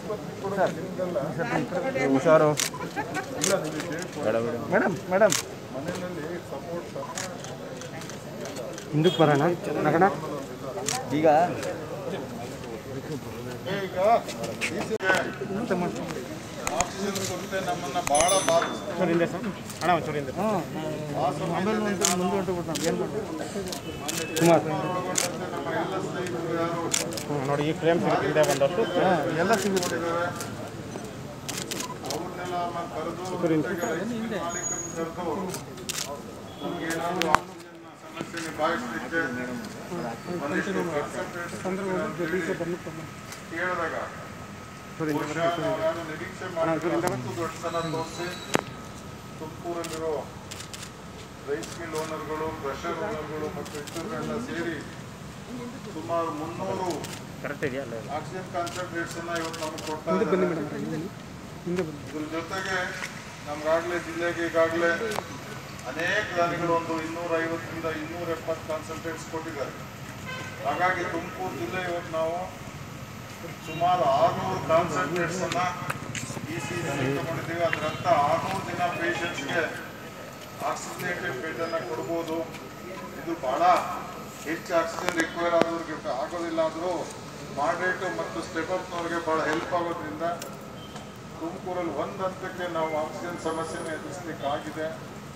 ಆಸ್ಪತ್ರೆ ಕೊಡೋದು ನಿಮ್ದಲ್ಲ ಹುಷಾರು ಇಲ್ಲ ನಿಮಗೆ ಮೇಡಮ್ ಮೇಡಮ್ ಮನೆಯಲ್ಲಿ ಸಪೋರ್ಟ್ ಹಿಂದಕ್ಕೆ ಬರೋಣ ನಗಣ ಈಗ ಈಗ ಆಕ್ಸಿಜನ್ ಕೊರತೆ ನಮ್ಮನ್ನ ಬಹಳ ಬಾಧಿಸ್ತದೆ ಅಣ್ಣ ಒಂಚೂರಿಂದ ಆ ಸಮಯದಲ್ಲಿ ನಾನು ಸುಮಾರು ಒಳಗೊಂಡಂತೆ ನಮ್ಮ ಎಲ್ಲ ಸ್ನೇಹಿತರು ಯಾರು ನೋಡಿ ಈ ಫ್ರೇಮ್ ಸಿಗುತ್ತೆ ಬಂದಷ್ಟು ಎಲ್ಲ ಸಿಗುತ್ತೆ ಅವ್ರನ್ನೆಲ್ಲ ಆಮೇಲೆ ಕರೆದು ಜೊತೆಗೆ ಮಾಲೀಕರನ್ನ ಕರೆದು ನಮ್ಗೆ ಏನಾದ್ರು ಆಕ್ಸಿಜನ್ ಸಮಸ್ಯೆ ನಿಭಾಯಿಸಲಿಕ್ಕೆ ಒಂದಿಷ್ಟು percentage ಕೇಳಿದಾಗ ಬಹುಶಃ ನಾವು ಯಾರು ನಿರೀಕ್ಷೆ ಮಾಡಿದ್ರೆ ಅಷ್ಟು ದೊಡ್ಡ ಸಲ ತೋರಿಸಿ ತುಮಕೂರಲ್ಲಿರೋ ರೈಸ್ ಮಿಲ್ ಓನರ್ಗಳು ಕ್ರಷರ್ ಓನರ್ಗಳು ಮತ್ತು ಇತರರೆಲ್ಲ ಸೇರಿ ಸುಮಾರು ಮುನ್ನೂರು ಕರೆಕ್ಟ್ ಇದೆಯಾ ಅಲ್ಲ ಆಕ್ಸಿಜನ್ ಕಾನ್ಸಂಟ್ರೇಟ್ಸ್ ಅನ್ನ ಇವತ್ತು ನಮಗೆ ಕೊಡ್ತಾ ಇದ್ದಾರೆ ಇದ್ರ ಜೊತೆಗೆ ನಮ್ಗಾಗ್ಲೇ ಜಿಲ್ಲೆಗೆ ಈಗಾಗಲೇ ಅನೇಕ ದಾನಿಗಳು ಒಂದು ಇನ್ನೂರ ಐವತ್ತರಿಂದ ಇನ್ನೂರ ಎಪ್ಪತ್ತು ಕಾನ್ಸಂಟ್ರೇಟ್ಸ್ ಕೊಟ್ಟಿದ್ದಾರೆ ಹಾಗಾಗಿ ತುಮಕೂರು ಜಿಲ್ಲೆ ಇವತ್ತು ನಾವು ಸುಮಾರು ಆರುನೂರು ಕಾನ್ಸಂಟ್ರೇಟ್ಸ್ ಅನ್ನ ಈ ಸೀಸನ್ ತಗೊಂಡಿದ್ದೀವಿ ಅದರಂತ ಆರುನೂರು ಜನ ಪೇಷಂಟ್ಸ್ಗೆ ಆಕ್ಸಿಜನೇಟೆಡ್ ಬೆಡ್ ಅನ್ನ ಕೊಡ್ಬೋದು ಇದು ಬಹಳ ಹೆಚ್ಚು ಆಕ್ಸಿಜನ್ ರಿಕ್ವೈರ್ ಆದವ್ರಿಗೆ ಆಗೋದಿಲ್ಲ ಆದರೂ ಮಾಡ್ರೇಟ್ ಮತ್ತು ಸ್ಟೆಪ್ ಅಪ್ನವ್ರಿಗೆ ಬಹಳ ಹೆಲ್ಪ್ ಆಗೋದ್ರಿಂದ ತುಮಕೂರಲ್ಲಿ ಒಂದು ಹಂತಕ್ಕೆ ನಾವು ಆಕ್ಸಿಜನ್ ಸಮಸ್ಯೆನ ಎದುರಿಸಲಿಕ್ಕಾಗಿದೆ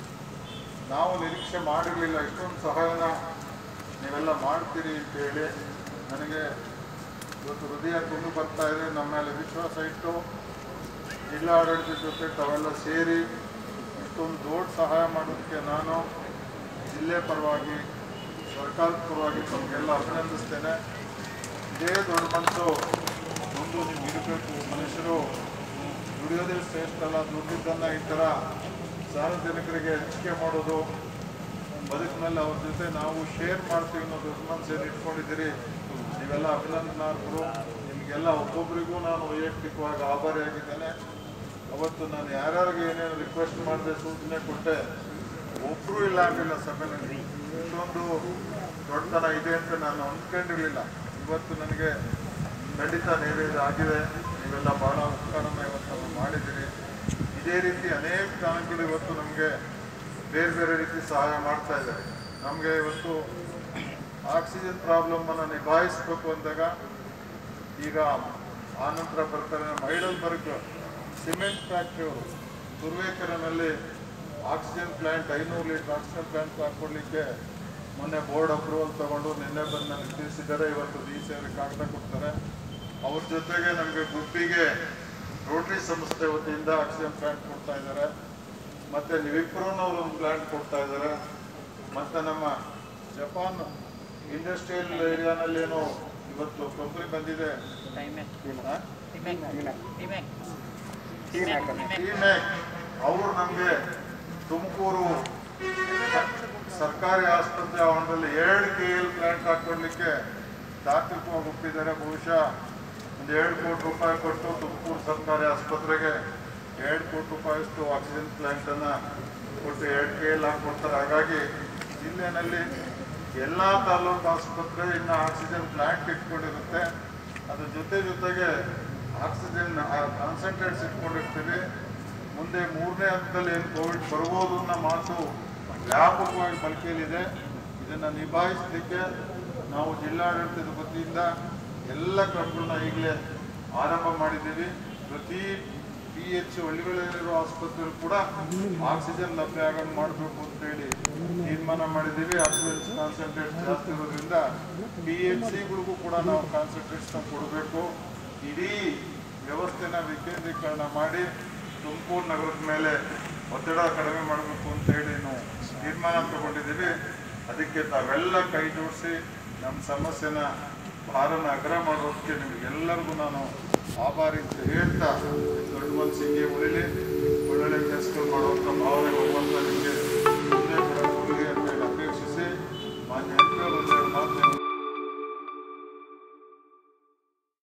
ನಾವು ನಿರೀಕ್ಷೆ ಮಾಡಿರಲಿಲ್ಲ ಇಷ್ಟೊಂದು ಸಹಾಯನ ನೀವೆಲ್ಲ ಮಾಡ್ತೀರಿ ಅಂತ ಹೇಳಿ ನನಗೆ ಇವತ್ತು ಹೃದಯ ತುಂಬಿ ಬರ್ತಾ ಇದೆ ನಮ್ಮ ಮೇಲೆ ವಿಶ್ವಾಸ ಇಟ್ಟು ಜಿಲ್ಲಾ ಆಡಳಿತದ ಜೊತೆ ತಾವೆಲ್ಲ ಸೇರಿ ಇಷ್ಟೊಂದು ದೊಡ್ಡ ಸಹಾಯ ಮಾಡೋದಕ್ಕೆ ನಾನು ಜಿಲ್ಲೆ ಪರವಾಗಿ ಸರ್ಕಾರದ ಪರವಾಗಿ ತಮಗೆಲ್ಲ ಅಭಿನಂದಿಸ್ತೇನೆ ಇದೇ ದೊಡ್ಡ ಮನಸ್ಸು ಮುಂದೆ ನಿಮ್ಗೆ ಇರಬೇಕು ಮನುಷ್ಯರು ದುಡಿಯೋದೇ ಶ್ರೇಷ್ಠ ಅಲ್ಲ ದುಡ್ಡಿದ್ದನ್ನು ಈ ಥರ ಸಾರ್ವಜನಿಕರಿಗೆ ಹಂಚಿಕೆ ಮಾಡೋದು ಬದುಕಿನಲ್ಲಿ ಅವ್ರ ಜೊತೆ ನಾವು ಶೇರ್ ಮಾಡ್ತೀವಿ ಅನ್ನೋ ದೊಡ್ಡ ಮನಸ್ಸೇನು ಇಟ್ಕೊಂಡಿದ್ದೀರಿ ನೀವೆಲ್ಲ ಅಭಿನಂದನಾರ್ಹರು ನಿಮಗೆಲ್ಲ ಒಬ್ಬೊಬ್ಬರಿಗೂ ನಾನು ವೈಯಕ್ತಿಕವಾಗಿ ಆಭಾರಿಯಾಗಿದ್ದೇನೆ ಅವತ್ತು ನಾನು ಯಾರ್ಯಾರಿಗೆ ಏನೇನು ರಿಕ್ವೆಸ್ಟ್ ಮಾಡಿದೆ ಸೂಚನೆ ಕೊಟ್ಟೆ ಒಬ್ಬರು ಇಲ್ಲ ಆಗಲಿಲ್ಲ ಸಭೆಯಲ್ಲಿ ಇಷ್ಟೊಂದು ದೊಡ್ಡತನ ಇದೆ ಅಂತ ನಾನು ಅಂದ್ಕೊಂಡಿರಲಿಲ್ಲ ಇವತ್ತು ನನಗೆ ಖಂಡಿತ ನೈವೇದ್ಯ ಆಗಿದೆ ನೀವೆಲ್ಲ ಬಹಳ ಉಪಕಾರನ ಇವತ್ತು ನಾವು ಮಾಡಿದ್ದೀರಿ ಇದೇ ರೀತಿ ಅನೇಕ ದಾನಗಳು ಇವತ್ತು ನಮಗೆ ಬೇರೆ ಬೇರೆ ರೀತಿ ಸಹಾಯ ಮಾಡ್ತಾ ಇದ್ದಾರೆ ನಮಗೆ ಇವತ್ತು ಆಕ್ಸಿಜನ್ ಪ್ರಾಬ್ಲಮನ್ನು ನಿಭಾಯಿಸಬೇಕು ಅಂದಾಗ ಈಗ ಆನಂತರ ಬರ್ತಾರೆ ನಮ್ಮ ಹೈಡಲ್ಬರ್ಗ್ ಸಿಮೆಂಟ್ ಫ್ಯಾಕ್ಟ್ರಿ ಅವರು ತುರುವೇಕೆರೆನಲ್ಲಿ ಆಕ್ಸಿಜನ್ ಪ್ಲ್ಯಾಂಟ್ ಐನೂರು ಲೀಟರ್ ಆಕ್ಸಿಜನ್ ಪ್ಲ್ಯಾಂಟ್ ಹಾಕ್ಕೊಡ್ಲಿಕ್ಕೆ ಮೊನ್ನೆ ಬೋರ್ಡ್ ಅಪ್ರೂವಲ್ ತಗೊಂಡು ನಿನ್ನೆ ಬಂದು ನನಗೆ ತಿಳಿಸಿದ್ದಾರೆ ಇವತ್ತು ಡಿ ಸಿ ಅವರಿಗೆ ಕಾಗದ ಕೊಡ್ತಾರೆ ಅವ್ರ ಜೊತೆಗೆ ನಮಗೆ ಗುಬ್ಬಿಗೆ ರೋಟರಿ ಸಂಸ್ಥೆ ವತಿಯಿಂದ ಆಕ್ಸಿಜನ್ ಪ್ಲ್ಯಾಂಟ್ ಕೊಡ್ತಾ ಇದ್ದಾರೆ ಮತ್ತೆ ವಿಪ್ರೋನವರು ಒಂದು ಪ್ಲ್ಯಾಂಟ್ ಕೊಡ್ತಾ ಇದ್ದಾರೆ ಮತ್ತೆ ನಮ್ಮ ಜಪಾನ್ ಇಂಡಸ್ಟ್ರಿಯಲ್ ಏರಿಯಾನಲ್ಲೇನೋ ಇವತ್ತು ಕಂಪನಿ ಬಂದಿದೆ ಆ? ಟೀಮ್ಯಾಕ್ ಅವರು ನಮಗೆ ತುಮಕೂರು ಸರ್ಕಾರಿ ಆಸ್ಪತ್ರೆ ಆವರಣದಲ್ಲಿ ಎರಡು ಕೆ ಎಲ್ ಪ್ಲಾಂಟ್ ಹಾಕೊಡ್ಲಿಕ್ಕೆ ತಾತ್ವಿಕವಾಗಿ ಒಪ್ಪಿದ್ದಾರೆ ಬಹುಶಃ ಒಂದು ಎರಡು ಕೋಟಿ ರೂಪಾಯಿ ಕೊಟ್ಟು ತುಮಕೂರು ಸರ್ಕಾರಿ ಆಸ್ಪತ್ರೆಗೆ ಎರಡು ಕೋಟಿ ರೂಪಾಯಿಯಷ್ಟು ಆಕ್ಸಿಜನ್ ಪ್ಲಾಂಟನ್ನು ಕೊಟ್ಟು ಎರಡು ಕೆ ಎಲ್ ಹಾಕೊಡ್ತಾರೆ ಹಾಗಾಗಿ ಜಿಲ್ಲೆಯಲ್ಲಿ ಎಲ್ಲ ತಾಲೂಕು ಆಸ್ಪತ್ರೆ ಇನ್ನು ಆಕ್ಸಿಜನ್ ಪ್ಲಾಂಟ್ ಇಟ್ಕೊಂಡಿರುತ್ತೆ ಅದ್ರ ಜೊತೆ ಜೊತೆಗೆ ಆಕ್ಸಿಜನ್ ಕಾನ್ಸಂಟ್ರೇಟ್ಸ್ ಇಟ್ಕೊಂಡಿರ್ತೀವಿ ಮುಂದೆ ಮೂರನೇ ಹಂತದಲ್ಲಿ ಏನು ಕೋವಿಡ್ ಬರ್ಬೋದು ಅನ್ನೋ ಮಾತು ವ್ಯಾಪಕವಾಗಿ ಬಳಕೆಯಲ್ಲಿದೆ ಇದನ್ನು ನಿಭಾಯಿಸಲಿಕ್ಕೆ ನಾವು ಜಿಲ್ಲಾಡಳಿತದ ವತಿಯಿಂದ ಎಲ್ಲ ಕ್ರಮಗಳನ್ನ ಈಗಲೇ ಆರಂಭ ಮಾಡಿದ್ದೀವಿ ಪ್ರತಿ ಪಿ ಎಚ್ ಹಳ್ಳಿಗಳಲ್ಲಿರೋ ಆಸ್ಪತ್ರೆಗಳು ಕೂಡ ಆಕ್ಸಿಜನ್ ಲಭ್ಯ ಆಗಂಗೆ ಮಾಡಬೇಕು ಅಂತೇಳಿ ತೀರ್ಮಾನ ಮಾಡಿದ್ದೀವಿ ಆಕ್ಸಿಜನ್ ಕಾನ್ಸಂಟ್ರೇಟ್ ಜಾಸ್ತಿ ಇರೋದ್ರಿಂದ ಪಿ ಎಚ್ ಸಿಗಳಿಗೂ ಕೂಡ ನಾವು ಕಾನ್ಸಂಟ್ರೇಟ್ಸ್ನ ಕೊಡಬೇಕು ಇಡೀ ವ್ಯವಸ್ಥೆನ ವಿಕೇಂದ್ರೀಕರಣ ಮಾಡಿ ತುಮಕೂರು ನಗರದ ಮೇಲೆ ಒತ್ತಡ ಕಡಿಮೆ ಮಾಡಬೇಕು ಅಂತ ಹೇಳಿ ನಾವು ತೀರ್ಮಾನ ತಗೊಂಡಿದ್ದೀವಿ ಅದಕ್ಕೆ ತಾವೆಲ್ಲ ಕೈ ಜೋಡಿಸಿ ನಮ್ಮ ಸಮಸ್ಯೆನ ಭಾರನ ಅಗ್ರ ಮಾಡೋದಕ್ಕೆ ನಿಮಗೆಲ್ಲರಿಗೂ ನಾನು ಆಭಾರಿ ಅಂತ ಹೇಳ್ತಾ ದೊಡ್ಡ ಮನಸ್ಸಿಗೆ ಉಳಿಲಿ ಒಳ್ಳೊಳ್ಳೆ ಕೆಲಸಗಳು ಮಾಡುವಂಥ ಭಾವನೆ ಭಗವಂತ ನಿಮಗೆ ಮುಂದೆ ಕೂಡ ಕೊಡಲಿ ಅಂತ ಹೇಳಿ ಅಪೇಕ್ಷಿಸಿ ಮಾನ್ಯ ಎಂ